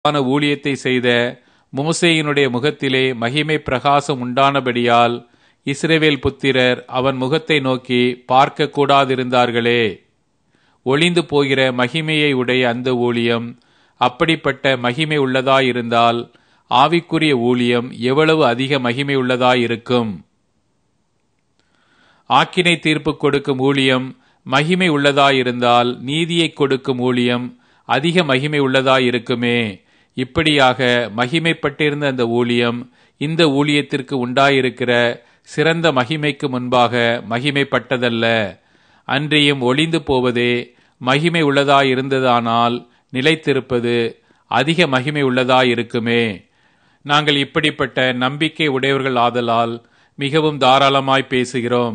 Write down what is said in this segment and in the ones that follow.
ஆன ஊழியத்தை செய்த மோசேயினுடைய முகத்திலே மகிமை பிரகாசம் உண்டானபடியால் இஸ்ரவேல் புத்திரர் அவன் முகத்தை நோக்கி பார்க்க கூடாதிருந்தார்களே ஒளிந்து போகிற மகிமையை உடைய அந்த ஊழியம் அப்படிப்பட்ட மகிமை உள்ளதாயிருந்தால் ஆவிக்குரிய ஊழியம் எவ்வளவு அதிக மகிமை உள்ளதாயிருக்கும் ஆக்கினை தீர்ப்பு கொடுக்கும் ஊழியம் மகிமை உள்ளதாயிருந்தால் நீதியை கொடுக்கும் ஊழியம் அதிக மகிமை உள்ளதாயிருக்குமே இப்படியாக மகிமைப்பட்டிருந்த அந்த ஊழியம் இந்த ஊழியத்திற்கு உண்டாயிருக்கிற சிறந்த மகிமைக்கு முன்பாக மகிமைப்பட்டதல்ல அன்றியும் ஒளிந்து போவதே மகிமை உள்ளதாயிருந்ததானால் நிலைத்திருப்பது அதிக மகிமை உள்ளதாயிருக்குமே நாங்கள் இப்படிப்பட்ட நம்பிக்கை உடையவர்கள் ஆதலால் மிகவும் தாராளமாய் பேசுகிறோம்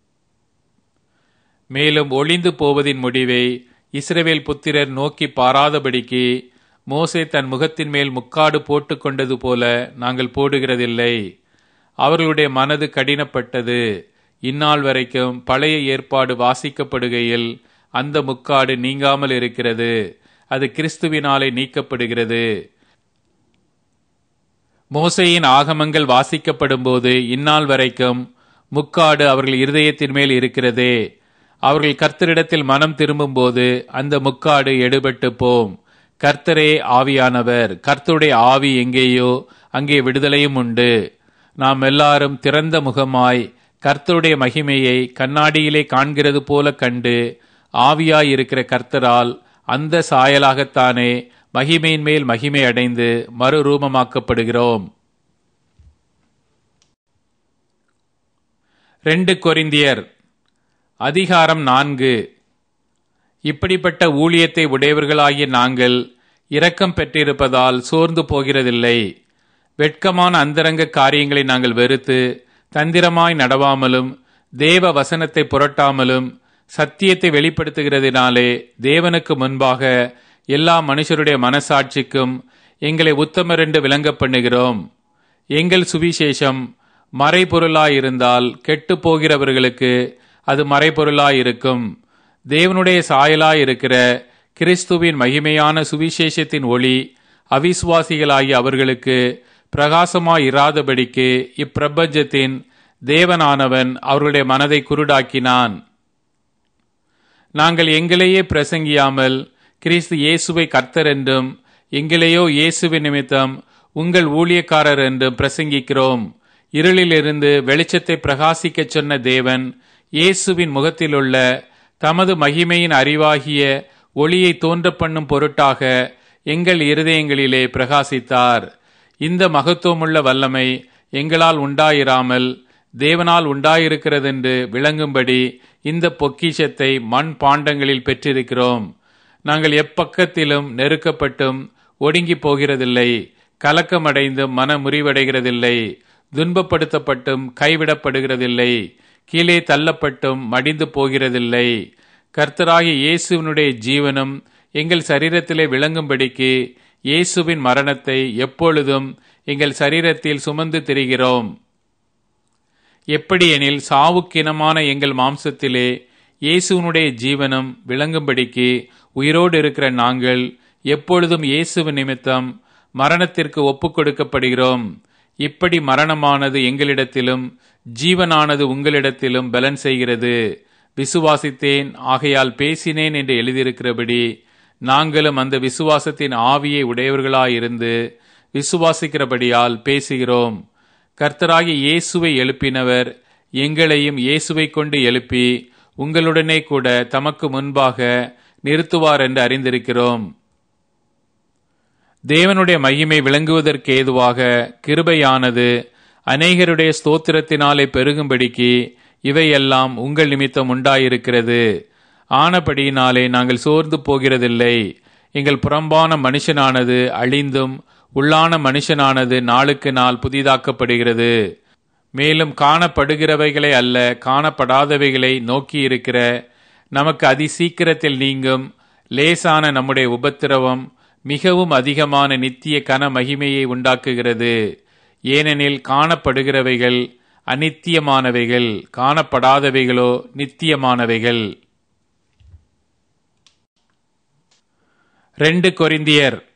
மேலும் ஒளிந்து போவதின் முடிவை இஸ்ரவேல் புத்திரர் நோக்கி பாராதபடிக்கு மோசே தன் முகத்தின் மேல் முக்காடு போட்டுக் கொண்டது போல நாங்கள் போடுகிறதில்லை அவர்களுடைய மனது கடினப்பட்டது இந்நாள் வரைக்கும் பழைய ஏற்பாடு வாசிக்கப்படுகையில் அந்த முக்காடு நீங்காமல் இருக்கிறது அது கிறிஸ்துவினாலே நீக்கப்படுகிறது மோசையின் ஆகமங்கள் வாசிக்கப்படும் போது இந்நாள் வரைக்கும் முக்காடு அவர்கள் இருதயத்தின் மேல் இருக்கிறதே அவர்கள் கர்த்தரிடத்தில் மனம் திரும்பும் போது அந்த முக்காடு எடுபட்டு போம் கர்த்தரே ஆவியானவர் கர்த்தருடைய ஆவி எங்கேயோ அங்கே விடுதலையும் உண்டு நாம் எல்லாரும் திறந்த முகமாய் கர்த்தருடைய மகிமையை கண்ணாடியிலே காண்கிறது போல கண்டு ஆவியாயிருக்கிற கர்த்தரால் அந்த சாயலாகத்தானே மகிமையின் மேல் மகிமை அடைந்து மறுரூபமாக்கப்படுகிறோம் ரெண்டு கொரிந்தியர் அதிகாரம் நான்கு இப்படிப்பட்ட ஊழியத்தை உடையவர்களாகிய நாங்கள் இரக்கம் பெற்றிருப்பதால் சோர்ந்து போகிறதில்லை வெட்கமான அந்தரங்க காரியங்களை நாங்கள் வெறுத்து தந்திரமாய் நடவாமலும் தேவ வசனத்தை புரட்டாமலும் சத்தியத்தை வெளிப்படுத்துகிறதினாலே தேவனுக்கு முன்பாக எல்லா மனுஷருடைய மனசாட்சிக்கும் எங்களை உத்தமர் என்று விளங்க பண்ணுகிறோம் எங்கள் சுவிசேஷம் மறைபொருளாயிருந்தால் கெட்டு போகிறவர்களுக்கு அது மறைபொருளாயிருக்கும் தேவனுடைய சாயலாயிருக்கிற கிறிஸ்துவின் மகிமையான சுவிசேஷத்தின் ஒளி அவிசுவாசிகளாகிய அவர்களுக்கு பிரகாசமாயிராதபடிக்கு இப்பிரபஞ்சத்தின் தேவனானவன் அவர்களுடைய மனதை குருடாக்கினான் நாங்கள் எங்களையே பிரசங்கியாமல் கிறிஸ்து இயேசுவை கர்த்தர் என்றும் எங்களையோ இயேசுவின் நிமித்தம் உங்கள் ஊழியக்காரர் என்றும் பிரசங்கிக்கிறோம் இருளிலிருந்து வெளிச்சத்தை பிரகாசிக்கச் சொன்ன தேவன் இயேசுவின் முகத்திலுள்ள தமது மகிமையின் அறிவாகிய ஒளியை தோன்ற பண்ணும் பொருட்டாக எங்கள் இருதயங்களிலே பிரகாசித்தார் இந்த மகத்துவமுள்ள வல்லமை எங்களால் உண்டாயிராமல் தேவனால் உண்டாயிருக்கிறதென்று விளங்கும்படி இந்த பொக்கிஷத்தை மண் பாண்டங்களில் பெற்றிருக்கிறோம் நாங்கள் எப்பக்கத்திலும் நெருக்கப்பட்டும் ஒடுங்கி போகிறதில்லை கலக்கமடைந்தும் மன முறிவடைகிறதில்லை துன்பப்படுத்தப்பட்டும் கைவிடப்படுகிறதில்லை கீழே தள்ளப்பட்டும் மடிந்து போகிறதில்லை கர்த்தராகிய இயேசுவினுடைய ஜீவனும் எங்கள் சரீரத்திலே விளங்கும்படிக்கு இயேசுவின் மரணத்தை எப்பொழுதும் எங்கள் சரீரத்தில் சுமந்து திரிகிறோம் எப்படியெனில் சாவுக்கினமான எங்கள் மாம்சத்திலே இயேசுவனுடைய ஜீவனம் விளங்கும்படிக்கு உயிரோடு இருக்கிற நாங்கள் எப்பொழுதும் இயேசுவின் நிமித்தம் மரணத்திற்கு ஒப்புக் கொடுக்கப்படுகிறோம் இப்படி மரணமானது எங்களிடத்திலும் ஜீவனானது உங்களிடத்திலும் பலன் செய்கிறது விசுவாசித்தேன் ஆகையால் பேசினேன் என்று எழுதியிருக்கிறபடி நாங்களும் அந்த விசுவாசத்தின் ஆவியை உடையவர்களாயிருந்து விசுவாசிக்கிறபடியால் பேசுகிறோம் கர்த்தராகி இயேசுவை எழுப்பினவர் எங்களையும் இயேசுவை கொண்டு எழுப்பி உங்களுடனே கூட தமக்கு முன்பாக நிறுத்துவார் என்று அறிந்திருக்கிறோம் தேவனுடைய மகிமை விளங்குவதற்கு ஏதுவாக கிருபையானது அநேகருடைய ஸ்தோத்திரத்தினாலே பெருகும்படிக்கு இவையெல்லாம் உங்கள் நிமித்தம் உண்டாயிருக்கிறது ஆனபடியினாலே நாங்கள் சோர்ந்து போகிறதில்லை எங்கள் புறம்பான மனுஷனானது அழிந்தும் உள்ளான மனுஷனானது நாளுக்கு நாள் புதிதாக்கப்படுகிறது மேலும் காணப்படுகிறவைகளை அல்ல காணப்படாதவைகளை நோக்கி இருக்கிற நமக்கு அதிசீக்கிரத்தில் நீங்கும் லேசான நம்முடைய உபத்திரவம் மிகவும் அதிகமான நித்திய கன மகிமையை உண்டாக்குகிறது ஏனெனில் காணப்படுகிறவைகள் அநித்தியமானவைகள் காணப்படாதவைகளோ நித்தியமானவைகள் ரெண்டு கொரிந்தியர்